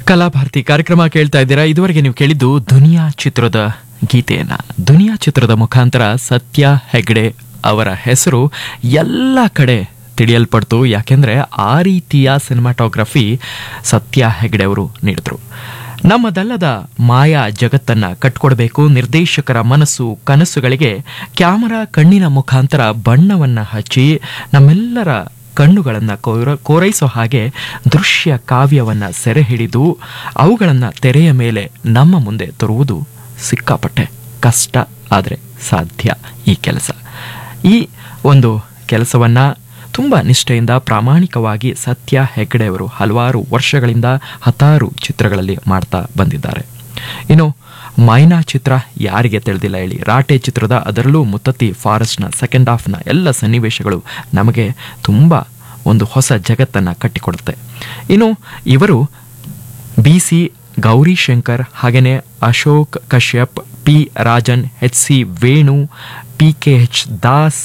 ಕಲಾಭಾರತಿ ಕಾರ್ಯಕ್ರಮ ಕೇಳ್ತಾ ಇದ್ದೀರಾ ಇದುವರೆಗೆ ನೀವು ಕೇಳಿದ್ದು ದುನಿಯಾ ಚಿತ್ರದ ಗೀತೆಯನ್ನ ದುನಿಯಾ ಚಿತ್ರದ ಮುಖಾಂತರ ಸತ್ಯ ಹೆಗ್ಡೆ ಅವರ ಹೆಸರು ಎಲ್ಲ ಕಡೆ ತಿಳಿಯಲ್ಪಡ್ತು ಯಾಕೆಂದ್ರೆ ಆ ರೀತಿಯ ಸಿನಿಮಾಟೋಗ್ರಫಿ ಸತ್ಯ ಹೆಗ್ಡೆ ಅವರು ನೀಡಿದ್ರು ನಮ್ಮದಲ್ಲದ ಮಾಯಾ ಜಗತ್ತನ್ನ ಕಟ್ಕೊಡ್ಬೇಕು ನಿರ್ದೇಶಕರ ಮನಸ್ಸು ಕನಸುಗಳಿಗೆ ಕ್ಯಾಮರಾ ಕಣ್ಣಿನ ಮುಖಾಂತರ ಬಣ್ಣವನ್ನ ಹಚ್ಚಿ ನಮ್ಮೆಲ್ಲರ ಕಣ್ಣುಗಳನ್ನು ಕೋರ ಕೋರೈಸೋ ಹಾಗೆ ದೃಶ್ಯ ಕಾವ್ಯವನ್ನ ಸೆರೆ ಹಿಡಿದು ಅವುಗಳನ್ನು ತೆರೆಯ ಮೇಲೆ ನಮ್ಮ ಮುಂದೆ ತರುವುದು ಸಿಕ್ಕಾಪಟ್ಟೆ ಕಷ್ಟ ಆದರೆ ಸಾಧ್ಯ ಈ ಕೆಲಸ ಈ ಒಂದು ಕೆಲಸವನ್ನ ತುಂಬ ನಿಷ್ಠೆಯಿಂದ ಪ್ರಾಮಾಣಿಕವಾಗಿ ಸತ್ಯ ಹೆಗ್ಡೆಯವರು ಹಲವಾರು ವರ್ಷಗಳಿಂದ ಹತ್ತಾರು ಚಿತ್ರಗಳಲ್ಲಿ ಮಾಡ್ತಾ ಬಂದಿದ್ದಾರೆ ಇನ್ನು ಮೈನಾ ಚಿತ್ರ ಯಾರಿಗೆ ತಿಳಿದಿಲ್ಲ ಹೇಳಿ ರಾಟೆ ಚಿತ್ರದ ಅದರಲ್ಲೂ ಮುತ್ತತ್ತಿ ಫಾರೆಸ್ಟ್ನ ಸೆಕೆಂಡ್ ಹಾಫ್ನ ಎಲ್ಲ ಸನ್ನಿವೇಶಗಳು ನಮಗೆ ತುಂಬ ಒಂದು ಹೊಸ ಜಗತ್ತನ್ನು ಕಟ್ಟಿಕೊಡುತ್ತೆ ಇನ್ನು ಇವರು ಬಿ ಸಿ ಗೌರಿಶಂಕರ್ ಹಾಗೆಯೇ Ashok Kashyap P Rajan H C Venu P K H Das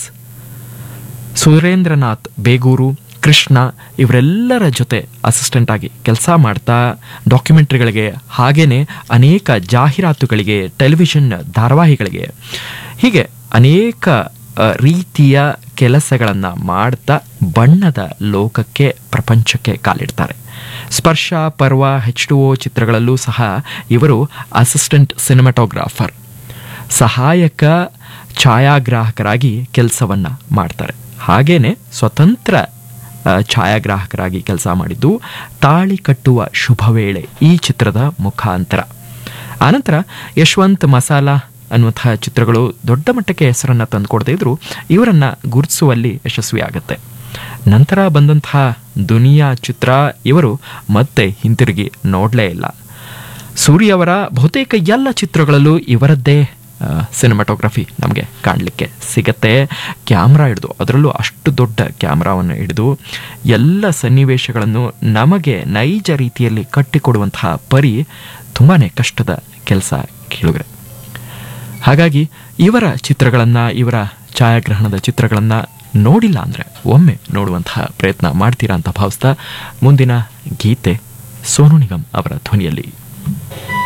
Surendranath Begur Krishna ಇವರೆಲ್ಲರ ಜೊತೆ ಅಸಿಸ್ಟೆಂಟ್ ಆಗಿ ಕೆಲಸ ಮಾಡ್ತಾ ಡಾಕ್ಯುಮೆಂಟ್ರಿಗಳಿಗೆ ಹಾಗೇನೆ ಅನೇಕ ಜಾಹೀರಾತುಗಳಿಗೆ ಟೆಲಿವಿಷನ್ ಧಾರಾವಾಹಿಗಳಿಗೆ ಹೀಗೆ ಅನೇಕ ಅ, ರೀತಿಯ ಕೆಲಸಗಳನ್ನು ಮಾಡ್ತಾ ಬಣ್ಣದ ಲೋಕಕ್ಕೆ ಪ್ರಪಂಚಕ್ಕೆ ಕಾಲಿಡ್ತಾರೆ ಸ್ಪರ್ಶ ಪರ್ವ ಹೆಚ್ ಟು ಓ ಚಿತ್ರಗಳಲ್ಲೂ ಸಹ ಇವರು ಅಸಿಸ್ಟೆಂಟ್ ಸಿನಿಮಾಟೋಗ್ರಾಫರ್ ಸಹಾಯಕ ಛಾಯಾಗ್ರಾಹಕರಾಗಿ ಕೆಲಸವನ್ನ ಮಾಡ್ತಾರೆ ಹಾಗೇನೆ ಸ್ವತಂತ್ರ ಆ, ಛಾಯಾಗ್ರಾಹಕರಾಗಿ ಕೆಲಸ ಮಾಡಿದ್ದು ತಾಳಿ ಕಟ್ಟುವ ಶುಭವೇಳೆ ಈ ಚಿತ್ರದ ಮುಖಾಂತರ ಆನಂತರ ಯಶವಂತ್ ಮಸಾಲಾ ಅನ್ನುವಂತಹ ಚಿತ್ರಗಳು ದೊಡ್ಡ ಮಟ್ಟಕ್ಕೆ ಹೆಸರನ್ನ ತಂದುಕೊಡದೇ ಇದ್ರು ಇವರನ್ನ ಗುರುತಿಸುವಲ್ಲಿ ಯಶಸ್ವಿಯಾಗತ್ತೆ ನಂತರ ಬಂದಂತಹ ದುನಿಯಾ ಚಿತ್ರ ಇವರು ಮತ್ತೆ ಹಿಂತಿರುಗಿ ನೋಡಲೇ ಇಲ್ಲ ಸೂರಿ ಅವರ ಬಹುತೇಕ ಎಲ್ಲ ಚಿತ್ರಗಳಲ್ಲೂ ಇವರದ್ದೇ ಸಿನಿಮಾಟೋಗ್ರಫಿ ನಮಗೆ ಕಾಣಲಿಕ್ಕೆ ಸಿಗತ್ತೆ ಕ್ಯಾಮ್ರಾ ಹಿಡಿದು ಅದರಲ್ಲೂ ಅಷ್ಟು ದೊಡ್ಡ ಕ್ಯಾಮ್ರಾವನ್ನು ಹಿಡಿದು ಎಲ್ಲ ಸನ್ನಿವೇಶಗಳನ್ನು ನಮಗೆ ನೈಜ ರೀತಿಯಲ್ಲಿ ಕಟ್ಟಿಕೊಡುವಂತಹ ಪರಿ ತುಂಬಾ ಕಷ್ಟದ ಕೆಲಸ ಕೇಳುಗರೆ ಹಾಗಾಗಿ ಇವರ ಚಿತ್ರಗಳನ್ನು ಇವರ ಛಾಯಾಗ್ರಹಣದ ಚಿತ್ರಗಳನ್ನು ನೋಡಿಲ್ಲ ಅಂದರೆ ಒಮ್ಮೆ ನೋಡುವಂತಹ ಪ್ರಯತ್ನ ಮಾಡ್ತೀರಾ ಅಂತ ಭಾವಿಸ್ತಾ ಮುಂದಿನ ಗೀತೆ ಸೋನು ನಿಗಮ್ ಅವರ ಧ್ವನಿಯಲ್ಲಿ